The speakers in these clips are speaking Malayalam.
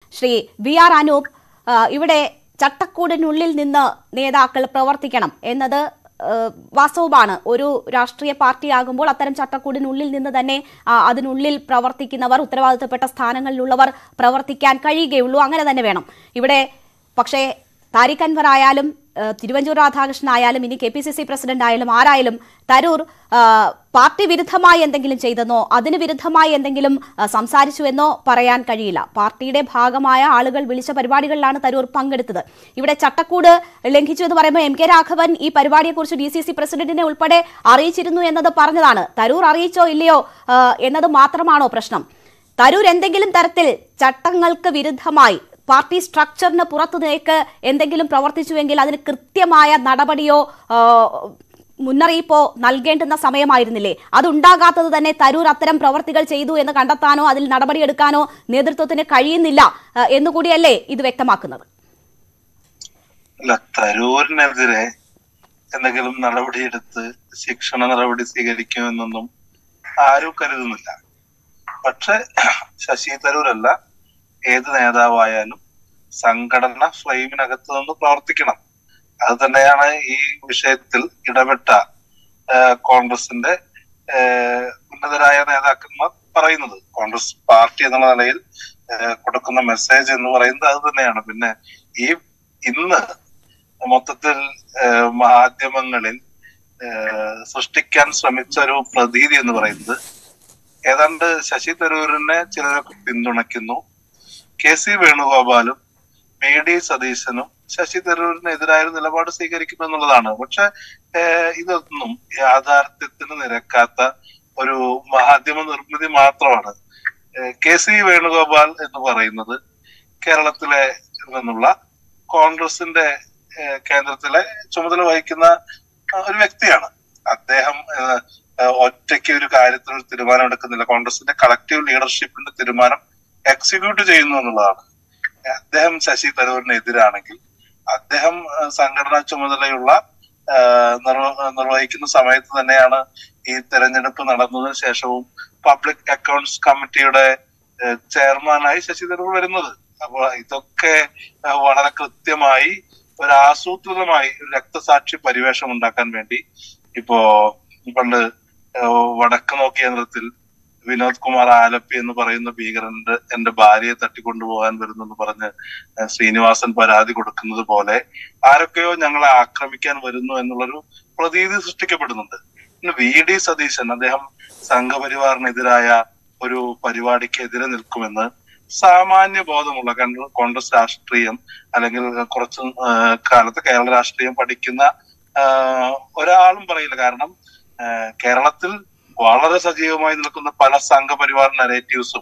ശ്രീ വി ആർ അനൂപ് ആ, ഇവിടെ ചട്ടക്കൂടിനുള്ളിൽ നിന്ന് നേതാക്കൾ പ്രവർത്തിക്കണം എന്നത് ആ, വാസ്തവമാണ് ഒരു രാഷ്ട്രീയ പാർട്ടിയാകുമ്പോൾ അത്തരം ചട്ടക്കൂടിനുള്ളിൽ നിന്ന് തന്നെ ആ, അതിനുള്ളിൽ പ്രവർത്തിക്കുന്നവർ ഉത്തരവാദിത്തപ്പെട്ട സ്ഥാനങ്ങളിലുള്ളവർ പ്രവർത്തിക്കാൻ കഴിയുകയുള്ളൂ അങ്ങനെ തന്നെ വേണം ഇവിടെ പക്ഷേ താരിഖ് അൻവർ ആയാലും ആ, തിരുവഞ്ചൂർ രാധാകൃഷ്ണൻ ആയാലും ഇനി K P C C president ആയാലും ആരായാലും തരൂർ ആ, പാർട്ടി വിരുദ്ധമായി എന്തെങ്കിലും ചെയ്തെന്നോ അതിന് വിരുദ്ധമായി എന്തെങ്കിലും ആ, സംസാരിച്ചു എന്നോ പറയാൻ കഴിയില്ല പാർട്ടിയുടെ ഭാഗമായ ആളുകൾ വിളിച്ച പരിപാടികളിലാണ് തരൂർ പങ്കെടുത്തത് ഇവിടെ ചട്ടക്കൂട് ലംഘിച്ചു എന്ന് പറയുമ്പോൾ എം കെ രാഘവൻ ഈ പരിപാടിയെക്കുറിച്ച് ഡി സി സി പ്രസിഡന്റിനെ ഉൾപ്പെടെ അറിയിച്ചിരുന്നു എന്നത് പറഞ്ഞതാണ് തരൂർ അറിയിച്ചോ ഇല്ലയോ ആ, എന്നത് മാത്രമാണോ പ്രശ്നം തരൂർ എന്തെങ്കിലും തരത്തിൽ ചട്ടങ്ങൾക്ക് വിരുദ്ധമായി പാർട്ടി സ്ട്രക്ചറിന് പുറത്തുനിലേക്ക് എന്തെങ്കിലും പ്രവർത്തിച്ചുവെങ്കിൽ അതിന് കൃത്യമായ നടപടിയോ ആ, മുന്നറിയിപ്പോ നൽകേണ്ടുന്ന സമയമായിരുന്നില്ലേ അതുണ്ടാകാത്തത് തന്നെ തരൂർ അത്തരം പ്രവർത്തികൾ ചെയ്തു എന്ന് കണ്ടെത്താനോ അതിൽ നടപടിയെടുക്കാനോ നേതൃത്വത്തിന് കഴിയുന്നില്ല ആ, എന്നുകൂടിയല്ലേ ഇത് വ്യക്തമാക്കുന്നത് അല്ല തരൂരിനെതിരെ എന്തെങ്കിലും നടപടിയെടുത്ത് ശിക്ഷണ നടപടി സ്വീകരിക്കുമെന്നൊന്നും ആരും കരുതുന്നില്ല പക്ഷെ ശശി തരൂരല്ല ഏത് നേതാവായാലും സംഘടന ഫ്രെയിമിനകത്ത് നിന്ന് പ്രവർത്തിക്കണം അത് തന്നെയാണ് ഈ വിഷയത്തിൽ ഇടപെട്ട ആ, കോൺഗ്രസിന്റെ ആ, ഉന്നതരായ നേതാക്കന്മാർ പറയുന്നത് കോൺഗ്രസ് പാർട്ടി എന്നുള്ള നിലയിൽ ആ, കൊടുക്കുന്ന മെസ്സേജ് എന്ന് പറയുന്നത് അത് തന്നെയാണ് പിന്നെ ഈ ഇന്ന് മൊത്തത്തിൽ ആ, മാധ്യമങ്ങളിൽ ആ, സൃഷ്ടിക്കാൻ ശ്രമിച്ച ഒരു പ്രതീതി എന്ന് പറയുന്നത് ഏതാണ്ട് ശശി തരൂരിനെ ചിലരൊക്കെ പിന്തുണയ്ക്കുന്നു കെ സി വേണുഗോപാലും വി ഡി സതീശനും ശശി തരൂരിനെതിരായ ഒരു നിലപാട് സ്വീകരിക്കുന്നു എന്നുള്ളതാണ് പക്ഷെ ഏഹ്, ഇതൊന്നും യാഥാർത്ഥ്യത്തിന് നിരക്കാത്ത ഒരു മാധ്യമ നിർമ്മിതി മാത്രമാണ് ഏഹ്, കെ സി വേണുഗോപാൽ എന്ന് പറയുന്നത് കേരളത്തിലെ നിന്നുള്ള കോൺഗ്രസിന്റെ ഏഹ്, കേന്ദ്രത്തിലെ ചുമതല വഹിക്കുന്ന ആ, ഒരു വ്യക്തിയാണ് അദ്ദേഹം ഏഹ്, ഏഹ്, ഒറ്റയ്ക്ക് ഒരു കാര്യത്തിൽ ഒരു തീരുമാനം എടുക്കുന്നില്ല കോൺഗ്രസിന്റെ കളക്റ്റീവ് ലീഡർഷിപ്പിന്റെ തീരുമാനം എക്സിക്യൂട്ട് ചെയ്യുന്നു എന്നുള്ളതാണ് അദ്ദേഹം ശശി തരൂരിനെതിരാണെങ്കിൽ അദ്ദേഹം ആ, സംഘടനാ ചുമതലയുള്ള ആ, നിർവ- നിർവഹിക്കുന്ന സമയത്ത് തന്നെയാണ് ഈ തെരഞ്ഞെടുപ്പ് നടന്നതിന് ശേഷവും പബ്ലിക് അക്കൗണ്ട്സ് കമ്മിറ്റിയുടെ ആ, ചെയർമാനായി ശശി തരൂർ വരുന്നത് അപ്പോൾ ഇതൊക്കെ ആ, വളരെ കൃത്യമായി ഒരു ആസൂത്രിതമായി ഒരു രക്തസാക്ഷി പരിവേഷം ഉണ്ടാക്കാൻ വേണ്ടി ഇപ്പോ പണ്ട് ആ, വടക്ക് നോക്കിയ കേന്ദ്രത്തിൽ വിനോദ് കുമാർ ആലപ്പി എന്ന് പറയുന്ന ഭീകരന്റെ എന്റെ ഭാര്യയെ തട്ടിക്കൊണ്ടുപോകാൻ വരുന്നെന്ന് പറഞ്ഞ് ഏഹ് ശ്രീനിവാസൻ പരാതി കൊടുക്കുന്നത് പോലെ ആരൊക്കെയോ ഞങ്ങളെ ആക്രമിക്കാൻ വരുന്നു എന്നുള്ളൊരു പ്രതീതി സൃഷ്ടിക്കപ്പെടുന്നുണ്ട് പിന്നെ വി ഡി സതീശൻ അദ്ദേഹം സംഘപരിവാറിനെതിരായ ഒരു പരിപാടിക്കെതിരെ നിൽക്കുമെന്ന് സാമാന്യ ബോധമുള്ള കണ്ട- കോൺഗ്രസ് രാഷ്ട്രീയം അല്ലെങ്കിൽ കുറച്ച് ഏഹ് കാലത്ത് കേരള രാഷ്ട്രീയം പഠിക്കുന്ന ഏഹ് ഒരാളും പറയില്ല കാരണം ഏഹ് കേരളത്തിൽ വളരെ സജീവമായി നിൽക്കുന്ന പല സംഘപരിവാർ നരേറ്റീവ്സും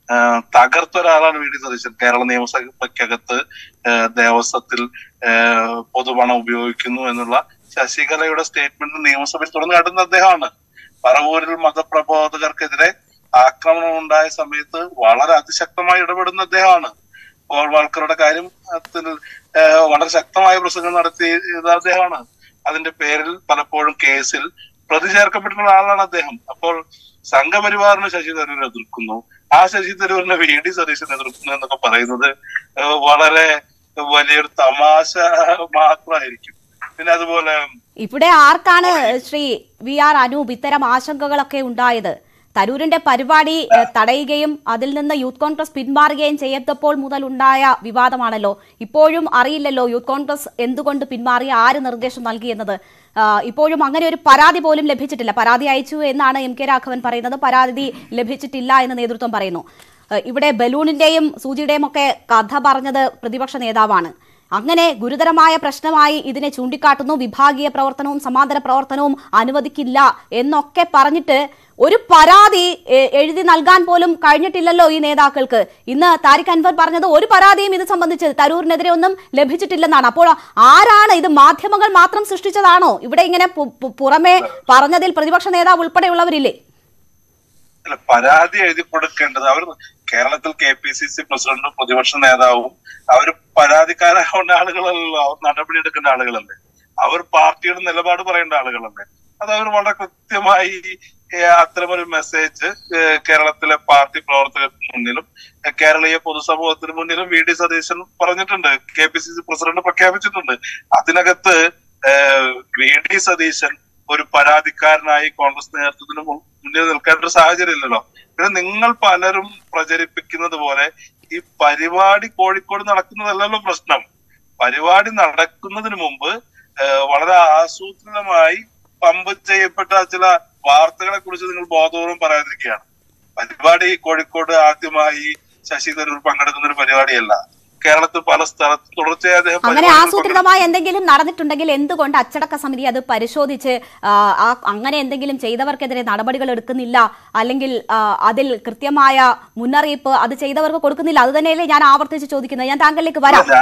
തകർത്ത ഒരാളാണ് വി ഡി സതീശൻ കേരള നിയമസഭയ്ക്കകത്ത് ഏഹ് ദേവസ്വത്തിൽ ഏഹ് പൊതുപണം ഉപയോഗിക്കുന്നു എന്നുള്ള ശശികലയുടെ സ്റ്റേറ്റ്മെന്റ് നിയമസഭയിൽ തുറന്നു കാട്ടുന്ന അദ്ദേഹമാണ് പറവൂരിൽ മതപ്രബോധകർക്കെതിരെ ആക്രമണം ഉണ്ടായ സമയത്ത് വളരെ അതിശക്തമായി ഇടപെടുന്ന അദ്ദേഹമാണ് ഗോൾവാൾക്കറുടെ കാര്യം അതിൽ ഏഹ് വളരെ ശക്തമായ പ്രസംഗം നടത്തിയത് അദ്ദേഹമാണ് അതിന്റെ പേരിൽ പലപ്പോഴും കേസിൽ പ്രതി ചേർക്കപ്പെട്ടിട്ടുള്ള ആളാണ് അദ്ദേഹം അപ്പോൾ സംഘപരിവാറിന് ശശി തരൂർ എതിർക്കുന്നു ആ ശശി തരൂരിനെ വി ഡി സതീശൻ എതിർക്കുന്നു എന്നൊക്കെ പറയുന്നത് ഏഹ് വളരെ വലിയൊരു തമാശ മാത്രമായിരിക്കും പിന്നെ അതുപോലെ ഇവിടെ ആർക്കാണ് ശ്രീ വി ആർ അനൂപ് ഇത്തരം ആശങ്കകളൊക്കെ ഉണ്ടായത് തരൂരിന്റെ പരിപാടി ഏഹ്, തടയുകയും അതിൽ നിന്ന് യൂത്ത് കോൺഗ്രസ് പിന്മാറുകയും ചെയ്തപ്പോൾ മുതൽ ഉണ്ടായ വിവാദമാണല്ലോ ഇപ്പോഴും അറിയില്ലല്ലോ യൂത്ത് കോൺഗ്രസ് എന്തുകൊണ്ട് പിന്മാറി ആര് നിർദ്ദേശം നൽകി എന്നത് ആ, ഇപ്പോഴും അങ്ങനെ ഒരു പരാതി പോലും ലഭിച്ചിട്ടില്ല പരാതി അയച്ചു എന്നാണ് എം കെ രാഘവൻ പറയുന്നത് പരാതി ലഭിച്ചിട്ടില്ല എന്ന് നേതൃത്വം പറയുന്നു ഏഹ്, ഇവിടെ ബലൂണിന്റെയും സൂചിയുടെയും ഒക്കെ കഥ പറഞ്ഞത് പ്രതിപക്ഷ നേതാവാണ് അങ്ങനെ ഗുരുതരമായ പ്രശ്നമായി ഇതിനെ ചൂണ്ടിക്കാട്ടുന്നു വിഭാഗീയ പ്രവർത്തനവും സമാന്തര പ്രവർത്തനവും അനുവദിക്കില്ല എന്നൊക്കെ പറഞ്ഞിട്ട് ഒരു പരാതി എ- എഴുതി നൽകാൻ പോലും കഴിഞ്ഞിട്ടില്ലല്ലോ ഈ നേതാക്കൾക്ക് ഇന്ന് താരിഖ് അൻവർ പറഞ്ഞത് ഒരു പരാതിയും ഇത് സംബന്ധിച്ച് തരൂരിനെതിരെ ഒന്നും ലഭിച്ചിട്ടില്ലെന്നാണ് അപ്പോൾ ആരാണ് ഇത് മാധ്യമങ്ങൾ മാത്രം സൃഷ്ടിച്ചതാണോ ഇവിടെ ഇങ്ങനെ പു- പു- പുറമെ പറഞ്ഞതിൽ പ്രതിപക്ഷ നേതാവ് ഉൾപ്പെടെയുള്ളവരില്ലേ അല്ല പരാതി എഴുതി കൊടുക്കേണ്ടത് അവർ കേരളത്തിൽ കെ പി സി സി പ്രസിഡന്റും പ്രതിപക്ഷ നേതാവും അവർ പരാതിക്കാരാവേണ്ട ആളുകളല്ലല്ലോ അവർ നടപടി എടുക്കേണ്ട ആളുകളല്ലേ അവർ പാർട്ടിയുടെ നിലപാട് പറയേണ്ട ആളുകളല്ലേ അത് അവർ വളരെ കൃത്യമായി ഏഹ് അത്തരമൊരു മെസ്സേജ് ഏഹ് കേരളത്തിലെ പാർട്ടി പ്രവർത്തകർക്ക് മുന്നിലും ഏഹ് കേരളീയ പൊതുസമൂഹത്തിന് മുന്നിലും വി ഡി സതീശൻ പറഞ്ഞിട്ടുണ്ട് K P C C president പ്രഖ്യാപിച്ചിട്ടുണ്ട് അതിനകത്ത് ഏഹ് വി ഡി സതീശൻ ഒരു പരാതിക്കാരനായി കോൺഗ്രസ് നേതൃത്വത്തിന് മു- മുന്നിൽ നിൽക്കേണ്ട ഒരു സാഹചര്യം ഇല്ലല്ലോ പിന്നെ നിങ്ങൾ പലരും പ്രചരിപ്പിക്കുന്നത് പോലെ ഈ പരിപാടി കോഴിക്കോട് നടക്കുന്നതല്ലല്ലോ പ്രശ്നം പരിപാടി നടക്കുന്നതിന് മുമ്പ് ഏഹ് വളരെ ആസൂത്രിതമായി പമ്പ് ചെയ്യപ്പെട്ട ചില വാർത്തകളെ കുറിച്ച് നിങ്ങൾ ബോധപൂർവം പറയാതിരിക്കുകയാണ് പരിപാടി കോഴിക്കോട് ആദ്യമായി ശശി തരൂർ പങ്കെടുക്കുന്ന ഒരു പരിപാടിയല്ല കേരളത്തിൽ പല സ്ഥലത്തും തുടർച്ചയായി അദ്ദേഹം അങ്ങനെ പരിപാടികളിൽ ആസൂത്രിതമായ എന്തെങ്കിലും നടന്നിട്ടുണ്ടെങ്കിൽ എന്തുകൊണ്ട് അച്ചടക്ക സമിതി അത് പരിശോധിച്ച് ആ, ആ അങ്ങനെ എന്തെങ്കിലും ചെയ്തവർക്കെതിരെ നടപടികൾ എടുക്കുന്നില്ല അല്ലെങ്കിൽ ആ, അതിൽ കൃത്യമായ മുന്നറിയിപ്പ് അത് ചെയ്തവർക്ക് കൊടുക്കുന്നില്ല അത് തന്നെയല്ലേ ഞാൻ ആവർത്തിച്ച് ചോദിക്കുന്നത് ഞാൻ താങ്കളിലേക്ക് വരാം